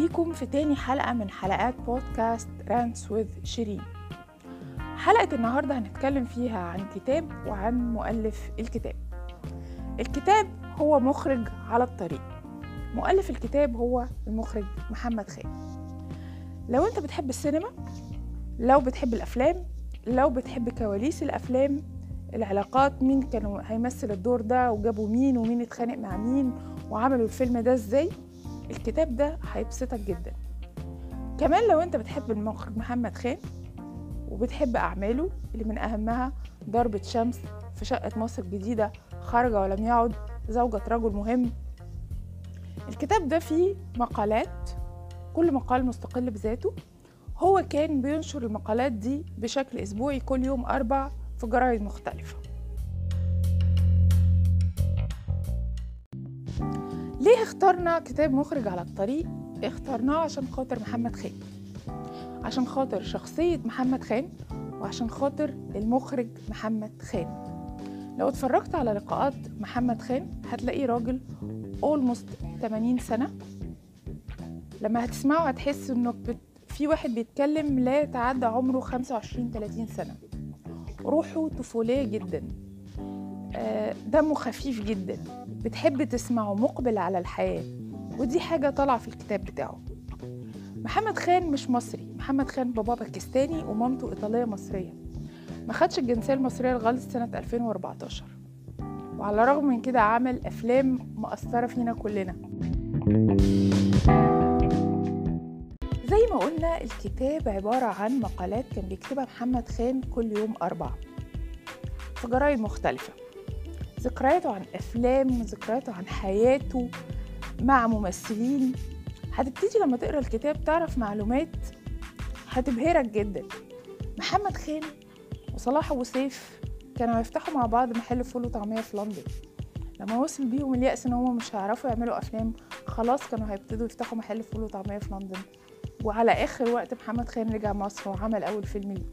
بيكم في تاني حلقة من حلقات بودكاست رانس وذ شيرين حلقة النهاردة هنتكلم فيها عن كتاب وعن مؤلف الكتاب الكتاب هو مخرج على الطريق مؤلف الكتاب هو المخرج محمد خان لو انت بتحب السينما لو بتحب الافلام لو بتحب كواليس الافلام العلاقات مين كانوا هيمثل الدور ده وجابوا مين ومين اتخانق مع مين وعملوا الفيلم ده ازاي الكتاب ده هيبسطك جدا كمان لو انت بتحب المخرج محمد خان وبتحب أعماله اللي من أهمها ضربة شمس في شقة مصر الجديدة خرج ولم يعد زوجة رجل مهم الكتاب ده فيه مقالات كل مقال مستقل بذاته هو كان بينشر المقالات دي بشكل أسبوعي كل يوم أربع في جرايد مختلفة ليه اخترنا كتاب مخرج على الطريق؟ اخترناه عشان خاطر محمد خان عشان خاطر شخصية محمد خان وعشان خاطر المخرج محمد خان لو اتفرجت على لقاءات محمد خان هتلاقيه راجل almost 80 سنة لما هتسمعه هتحس انه بت... في واحد بيتكلم لا يتعدى عمره 25 30 سنة روحه طفولية جدا آه، دمه خفيف جدا بتحب تسمعه مقبل على الحياة ودي حاجة طالعة في الكتاب بتاعه محمد خان مش مصري محمد خان بابا باكستاني ومامته إيطالية مصرية ما خدش الجنسية المصرية لغاية سنة 2014 وعلى الرغم من كده عمل أفلام مؤثرة فينا كلنا زي ما قلنا الكتاب عبارة عن مقالات كان بيكتبها محمد خان كل يوم أربعة في جرايد مختلفة ذكرياته عن أفلام ذكرياته عن حياته مع ممثلين هتبتدي لما تقرا الكتاب تعرف معلومات هتبهرك جدا محمد خان وصلاح أبو سيف كانوا يفتحوا مع بعض محل فول وطعمية في لندن لما وصل بيهم اليأس ان هم مش هيعرفوا يعملوا افلام خلاص كانوا هيبتدوا يفتحوا محل فول وطعمية في لندن وعلى اخر وقت محمد خان رجع مصر وعمل اول فيلم ليه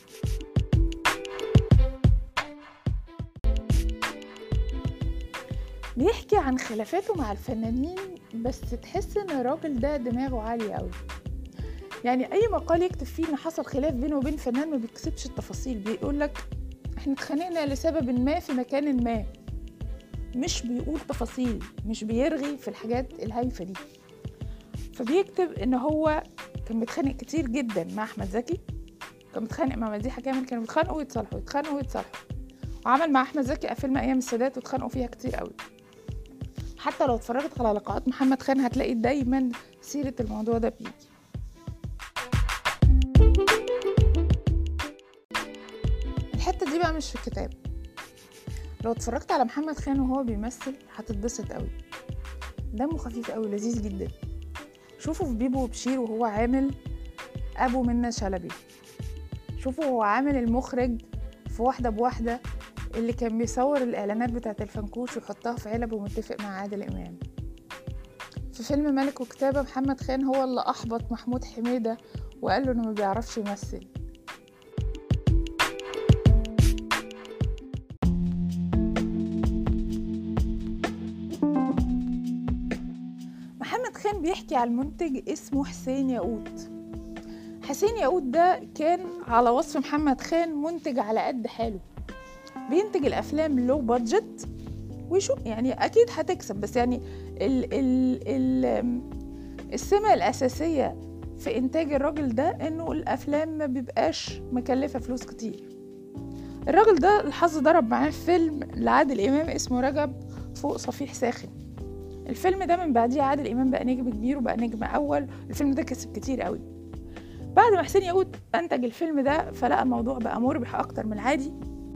بيحكي عن خلافاته مع الفنانين بس تحس ان الراجل ده دماغه عالية قوي يعني اي مقال يكتب فيه ان حصل خلاف بينه وبين فنان ما بيكسبش التفاصيل بيقول لك احنا اتخانقنا لسبب ما في مكان ما مش بيقول تفاصيل مش بيرغي في الحاجات الهايفة دي فبيكتب ان هو كان بيتخانق كتير جدا مع احمد زكي كان متخانق مع مديحة كامل كانوا بيتخانقوا ويتصالحوا يتخانقوا ويتصالحوا وعمل مع احمد زكي فيلم ايام السادات واتخانقوا فيها كتير قوي حتى لو اتفرجت على لقاءات محمد خان هتلاقي دايما سيرة الموضوع ده بيجي الحتة دي بقى مش في الكتاب لو اتفرجت على محمد خان وهو بيمثل هتتبسط قوي دمه خفيف قوي لذيذ جدا شوفوا في بيبو وبشير وهو عامل ابو منة شلبي شوفوا هو عامل المخرج في واحدة بواحدة اللي كان بيصور الإعلانات بتاعت الفنكوش ويحطها في علب ومتفق مع عادل إمام في فيلم ملك وكتابة محمد خان هو اللي أحبط محمود حميدة وقال له إنه ما بيعرفش يمثل محمد خان بيحكي على المنتج اسمه حسين ياقوت حسين ياقوت ده كان على وصف محمد خان منتج على قد حاله بينتج الافلام لو بادجت ويشوف يعني اكيد هتكسب بس يعني ال ال ال السمة الأساسية في إنتاج الراجل ده إنه الأفلام ما بيبقاش مكلفة فلوس كتير الراجل ده الحظ ضرب معاه فيلم لعادل إمام اسمه رجب فوق صفيح ساخن الفيلم ده من بعديه عادل إمام بقى نجم كبير وبقى نجم أول الفيلم ده كسب كتير قوي بعد ما حسين ياقوت أنتج الفيلم ده فلقى الموضوع بقى مربح أكتر من العادي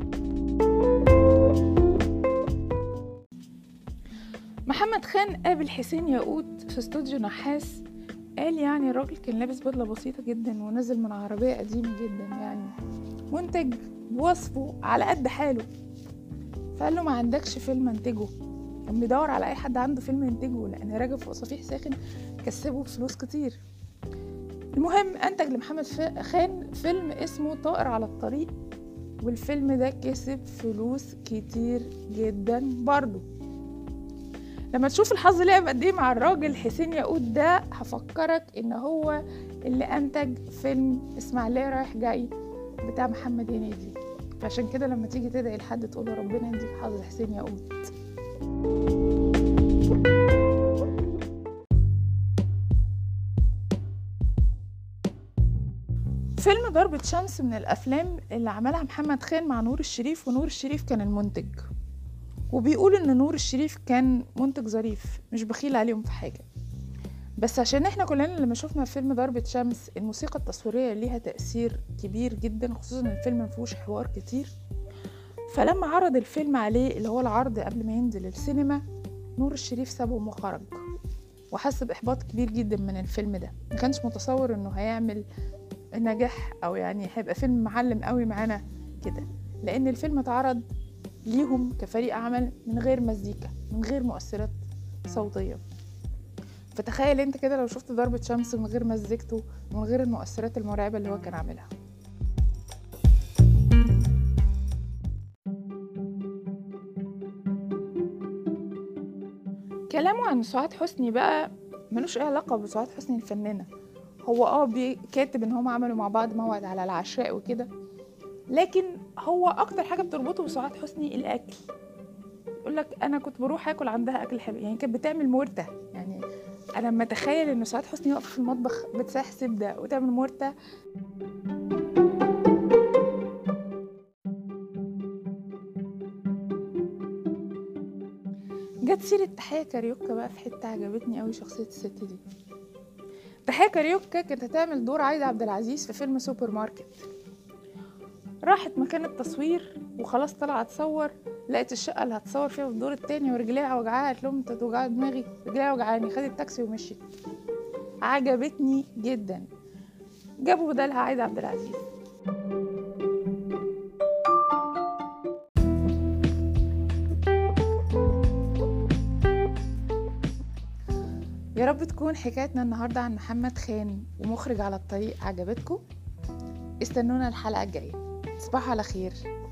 محمد خان قابل حسين ياقوت في استوديو نحاس قال يعني الراجل كان لابس بدلة بسيطة جدا ونزل من عربية قديمة جدا يعني منتج بوصفه على قد حاله فقال له ما عندكش فيلم انتجه كان بيدور على اي حد عنده فيلم ينتجه لان راجل فوق صفيح ساخن كسبه فلوس كتير المهم انتج لمحمد خان فيلم اسمه طائر على الطريق والفيلم ده كسب فلوس كتير جدا برضه لما تشوف الحظ لعب قد ايه مع الراجل حسين ياقوت ده هفكرك ان هو اللي انتج فيلم اسماعيليه رايح جاي بتاع محمد هنيدي فعشان كده لما تيجي تدعي لحد تقول له ربنا يديك حظ حسين ياقوت فيلم ضربة شمس من الأفلام اللي عملها محمد خان مع نور الشريف ونور الشريف كان المنتج وبيقول إن نور الشريف كان منتج ظريف مش بخيل عليهم في حاجة بس عشان احنا كلنا لما شفنا فيلم ضربة شمس الموسيقى التصويرية ليها تأثير كبير جدا خصوصا ان الفيلم مفيهوش حوار كتير فلما عرض الفيلم عليه اللي هو العرض قبل ما ينزل السينما نور الشريف سابهم وخرج وحس بإحباط كبير جدا من الفيلم ده ما كانش متصور انه هيعمل نجاح او يعني هيبقى فيلم معلم قوي معانا كده لان الفيلم اتعرض ليهم كفريق عمل من غير مزيكا من غير مؤثرات صوتيه فتخيل انت كده لو شفت ضربة شمس من غير مزيكته ومن غير المؤثرات المرعبة اللي هو كان عاملها كلامه عن سعاد حسني بقى ملوش اي علاقة بسعاد حسني الفنانة هو اه بي- كاتب ان هم عملوا مع بعض موعد على العشاء وكده لكن هو اكتر حاجة بتربطه بسعاد حسني الاكل يقول لك انا كنت بروح اكل عندها اكل حلو يعني كانت بتعمل مرته يعني انا لما اتخيل ان سعاد حسني واقفه في المطبخ بتسيح زبده وتعمل مرته جت سيرة تحية كاريوكا بقى في حتة عجبتني قوي شخصية الست دي تحية كاريوكا كانت هتعمل دور عايدة عبد العزيز في فيلم سوبر ماركت راحت مكان التصوير وخلاص طلعت تصور لقيت الشقة اللي هتصور فيها في الدور التاني ورجليها وجعاها قالت لهم انت توجع دماغي رجليها وجعاني خدت التاكسي ومشيت عجبتني جدا جابوا بدلها عايدة عبد العزيز يا رب تكون حكايتنا النهاردة عن محمد خان ومخرج على الطريق عجبتكم استنونا الحلقة الجاية تصبحوا على خير